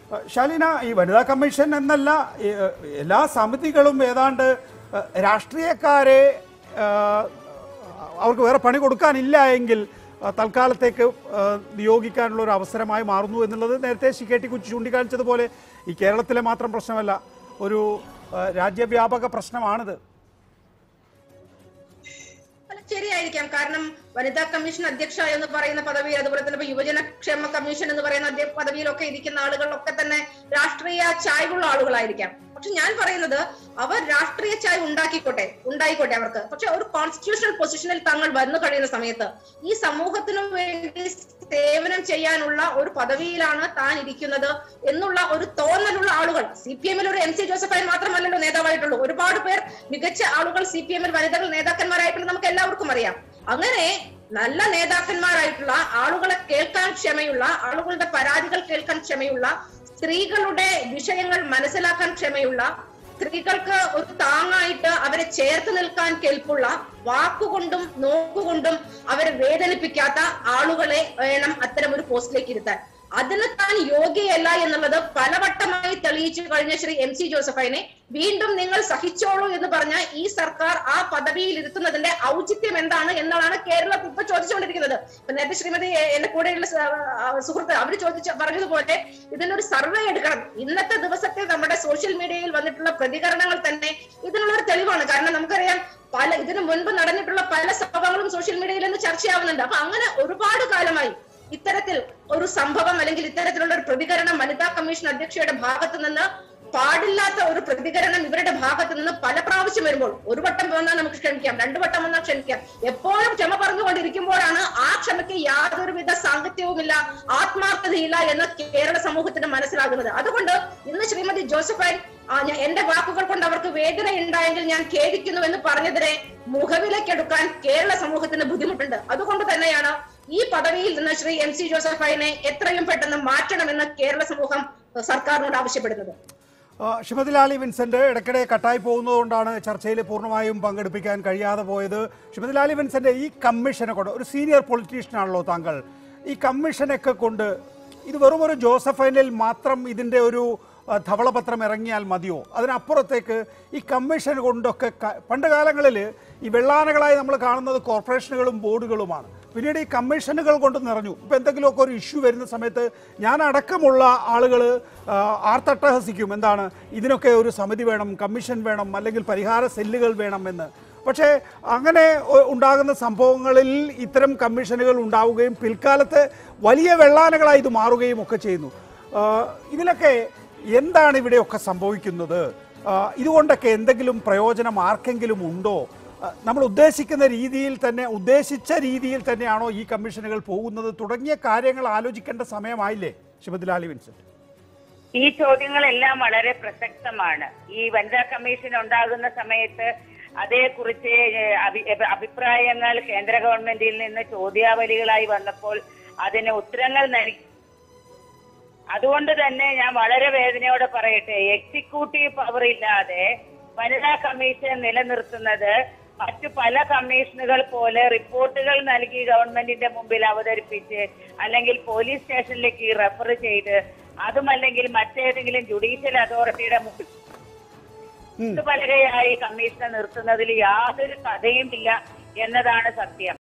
അഹ് ശാലിന ഈ വനിതാ കമ്മീഷൻ എന്നല്ല ഈ, അഹ് എല്ലാ സമിതികളും ഏതാണ്ട് അഹ് രാഷ്ട്രീയക്കാരെ അഹ് അവർക്ക് വേറെ പണി കൊടുക്കാനില്ല എങ്കിൽ അഹ് തൽക്കാലത്തേക്ക് അഹ് നിയോഗിക്കാനുള്ള ഒരു അവസരമായി മാറുന്നു എന്നുള്ളത് നേരത്തെ ശി കെ ടി കുച്ചി ചൂണ്ടിക്കാണിച്ചതുപോലെ ഈ കേരളത്തിലെ മാത്രം പ്രശ്നമല്ല ഒരു അഹ് രാജ്യവ്യാപക പ്രശ്നമാണിത് അല്ല ശരിയായിരിക്കാം കാരണം വനിതാ കമ്മീഷൻ അധ്യക്ഷ എന്ന് പറയുന്ന പദവി അതുപോലെ തന്നെ ഇപ്പൊ യുവജനക്ഷേമ കമ്മീഷൻ എന്ന് പറയുന്ന അധ്യ- പദവിയിലൊക്കെ ഇരിക്കുന്ന ആളുകളിലൊക്കെ തന്നെ രാഷ്ട്രീയ ചായ്വുള്ള ആളുകളായിരിക്കാം പക്ഷെ ഞാൻ പറയുന്നത് അവർ രാഷ്ട്രീയ ചായ് ഉണ്ടാക്കിക്കോട്ടെ ഉണ്ടായിക്കോട്ടെ അവർക്ക് പക്ഷെ ഒരു കോൺസ്റ്റിറ്റ്യൂഷണൽ പൊസിഷനിൽ തങ്ങൾ വന്നു കഴിയുന്ന സമയത്ത് ഈ സമൂഹത്തിനു വേണ്ടി സേവനം ചെയ്യാനുള്ള ഒരു പദവിയിലാണ് താൻ ഇരിക്കുന്നത് എന്നുള്ള ഒരു തോന്നലുള്ള ആളുകൾ സി പി എമ്മിൽ ഒരു എം സി ജോസഫായി മാത്രമല്ലല്ലോ നേതാവായിട്ടുള്ളൂ ഒരുപാട് പേർ മികച്ച ആളുകൾ സി പി എമ്മിൽ വനിതകൾ നേതാക്കന്മാരായിട്ടുള്ള നമുക്ക് എല്ലാവർക്കും അറിയാം അങ്ങനെ നല്ല നേതാക്കന്മാരായിട്ടുള്ള ആളുകളെ കേൾക്കാൻ ക്ഷമയുള്ള ആളുകളുടെ പരാതികൾ കേൾക്കാൻ ക്ഷമയുള്ള സ്ത്രീകളുടെ വിഷയങ്ങൾ മനസ്സിലാക്കാൻ ക്ഷമയുള്ള സ്ത്രീകൾക്ക് ഒരു താങ്ങായിട്ട് അവരെ ചേർത്ത് നിൽക്കാൻ കെൽപ്പുള്ള വാക്കുകൊണ്ടും നോക്കുകൊണ്ടും അവരെ വേദനിപ്പിക്കാത്ത ആളുകളെ വേണം അത്തരം ഒരു പോസ്റ്റിലേക്ക് ഇരുത്താൻ അതിന് താൻ യോഗ്യയല്ല എന്നുള്ളത് പലവട്ടമായി തെളിയിച്ചു കഴിഞ്ഞ ശ്രീ എം സി ജോസഫൈനെ വീണ്ടും നിങ്ങൾ സഹിച്ചോളൂ എന്ന് പറഞ്ഞ ഈ സർക്കാർ ആ പദവിയിൽ ഇരുത്തുന്നതിന്റെ ഔചിത്യം എന്താണ് എന്നാണ് കേരളം ഇപ്പൊ ചോദിച്ചുകൊണ്ടിരിക്കുന്നത് ഇപ്പൊ നേരത്തെ ശ്രീമതി എ- എന്റെ കൂടെയുള്ള സ- ആ, സുഹൃത്ത് അവർ ചോദിച്ച പറഞ്ഞതുപോലെ ഇതിനൊരു സർവേ എടുക്കണം ഇന്നത്തെ ദിവസത്തെ നമ്മുടെ സോഷ്യൽ മീഡിയയിൽ വന്നിട്ടുള്ള പ്രതികരണങ്ങൾ തന്നെ ഇതിനുള്ള ഒരു തെളിവാണ് കാരണം നമുക്കറിയാം പല ഇതിനു മുൻപ് നടന്നിട്ടുള്ള പല സംഭവങ്ങളും സോഷ്യൽ മീഡിയയിൽ നിന്ന് ചർച്ചയാവുന്നുണ്ട് അപ്പൊ അങ്ങനെ ഒരുപാട് കാലമായി ഇത്തരത്തിൽ ഒരു സംഭവം അല്ലെങ്കിൽ ഇത്തരത്തിലുള്ള ഒരു പ്രതികരണം വനിതാ കമ്മീഷൻ അധ്യക്ഷയുടെ ഭാഗത്ത് നിന്ന് പാടില്ലാത്ത ഒരു പ്രതികരണം ഇവരുടെ ഭാഗത്ത് നിന്ന് പല പ്രാവശ്യം വരുമ്പോൾ ഒരു വട്ടം വന്നാൽ നമുക്ക് ക്ഷമിക്കാം രണ്ടു വട്ടം വന്നാൽ ക്ഷമിക്കാം എപ്പോഴും ക്ഷമ പറഞ്ഞുകൊണ്ടിരിക്കുമ്പോഴാണ് ആ ക്ഷമയ്ക്ക് യാതൊരുവിധ സാങ്കത്യവുമില്ല ആത്മാർത്ഥതയില്ല എന്ന് കേരള സമൂഹത്തിന് മനസ്സിലാകുന്നത് അതുകൊണ്ട് ഇന്ന് ശ്രീമതി ജോസഫൈൻ ആ, ഞാൻ എന്റെ വാക്കുകൾ കൊണ്ട് അവർക്ക് വേദന ഉണ്ടായെങ്കിൽ ഞാൻ ഖേദിക്കുന്നു എന്ന് പറഞ്ഞതിനെ മുഖവിലേക്കെടുക്കാൻ കേരള സമൂഹത്തിന് ബുദ്ധിമുട്ടുണ്ട് അതുകൊണ്ട് തന്നെയാണ് ഈ പദവിയിൽ നിന്ന് ശ്രീ എം സി ജോസഫൈനെ എത്രയും പെട്ടെന്ന് മാറ്റണമെന്ന് കേരള സമൂഹം അഹ് സർക്കാരിനോട് ആവശ്യപ്പെടുന്നത് ആ, ശ്രീമതി ലാലി വിൻസെന്റ് ഇടയ്ക്കിടെ കട്ടായി പോകുന്നതുകൊണ്ടാണ് ചർച്ചയിൽ പൂർണ്ണമായും പങ്കെടുപ്പിക്കാൻ കഴിയാതെ പോയത് ശ്രീമതി ലാലി വിൻസെന്റ് ഈ കമ്മീഷനെ കൊണ്ട് ഒരു സീനിയർ പൊളിറ്റീഷ്യനാണല്ലോ താങ്കൾ ഈ കമ്മീഷനൊക്കെ കൊണ്ട് ഇത് വെറും ഒരു ജോസഫൈനിൽ മാത്രം ഇതിൻ്റെ ഒരു ആ, ധവളപത്രം ഇറങ്ങിയാൽ മതിയോ അതിനപ്പുറത്തേക്ക് ഈ കമ്മീഷൻ കൊണ്ടൊക്കെ ക- പണ്ട് കാലങ്ങളിൽ ഈ വെള്ളാനകളായി നമ്മൾ കാണുന്നത് കോർപ്പറേഷനുകളും ബോർഡുകളുമാണ് പിന്നീട് ഈ കമ്മീഷനുകൾ കൊണ്ട് നിറഞ്ഞു ഇപ്പം എന്തെങ്കിലുമൊക്കെ ഒരു ഇഷ്യൂ വരുന്ന സമയത്ത് ഞാൻ അടക്കമുള്ള ആളുകൾ ആർത്തട്ടഹസിക്കും എന്താണ് ഇതിനൊക്കെ ഒരു സമിതി വേണം കമ്മീഷൻ വേണം അല്ലെങ്കിൽ പരിഹാര സെല്ലുകൾ വേണം എന്ന് പക്ഷേ അങ്ങനെ ഒ- ഉണ്ടാകുന്ന സംഭവങ്ങളിൽ ഇത്തരം കമ്മീഷനുകൾ ഉണ്ടാവുകയും പിൽക്കാലത്ത് വലിയ വെള്ളാനകളായി ഇത് മാറുകയും ഒക്കെ ചെയ്യുന്നു ആ, ഇതിലൊക്കെ എന്താണ് ഇവിടെയൊക്കെ സംഭവിക്കുന്നത് ആ, ഇതുകൊണ്ടൊക്കെ എന്തെങ്കിലും പ്രയോജനം ആർക്കെങ്കിലും ഉണ്ടോ ആ, നമ്മൾ ഉദ്ദേശിക്കുന്ന രീതിയിൽ തന്നെ ഉദ്ദേശിച്ച രീതിയിൽ തന്നെയാണോ ഈ കമ്മീഷനുകൾ പോകുന്നത് തുടങ്ങിയ കാര്യങ്ങൾ ആലോചിക്കേണ്ട സമയമായില്ലേ ശ്രീമതി ലാലി വിൻസെന്റ് ഈ ചോദ്യങ്ങളെല്ലാം വളരെ പ്രസക്തമാണ് ഈ വനിതാ കമ്മീഷൻ ഉണ്ടാകുന്ന സമയത്ത് അതേക്കുറിച്ച് ഏഹ്, അഭി- ഏഹ്, അഭിപ്രായങ്ങൾ കേന്ദ്ര ഗവൺമെന്റിൽ നിന്ന് ചോദ്യാവലികളായി വന്നപ്പോൾ അതിന് ഉത്തരങ്ങൾ നൽകി അതുകൊണ്ട് തന്നെ ഞാൻ വളരെ വേദനയോടെ പറയട്ടെ എക്സിക്യൂട്ടീവ് പവർ ഇല്ലാതെ വനിതാ കമ്മീഷൻ നിലനിർത്തുന്നത് മറ്റു പല കമ്മീഷനുകൾ പോലെ റിപ്പോർട്ടുകൾ നൽകി ഗവൺമെന്റിന്റെ മുമ്പിൽ അവതരിപ്പിച്ച് അല്ലെങ്കിൽ പോലീസ് സ്റ്റേഷനിലേക്ക് റെഫർ ചെയ്ത് അതുമല്ലെങ്കിൽ മറ്റേതെങ്കിലും ജുഡീഷ്യൽ അതോറിറ്റിയുടെ മുമ്പിൽ പലകയായി കമ്മീഷനെ നിർത്തുന്നതിൽ യാതൊരു കഥയും ഇല്ല എന്നതാണ് സത്യം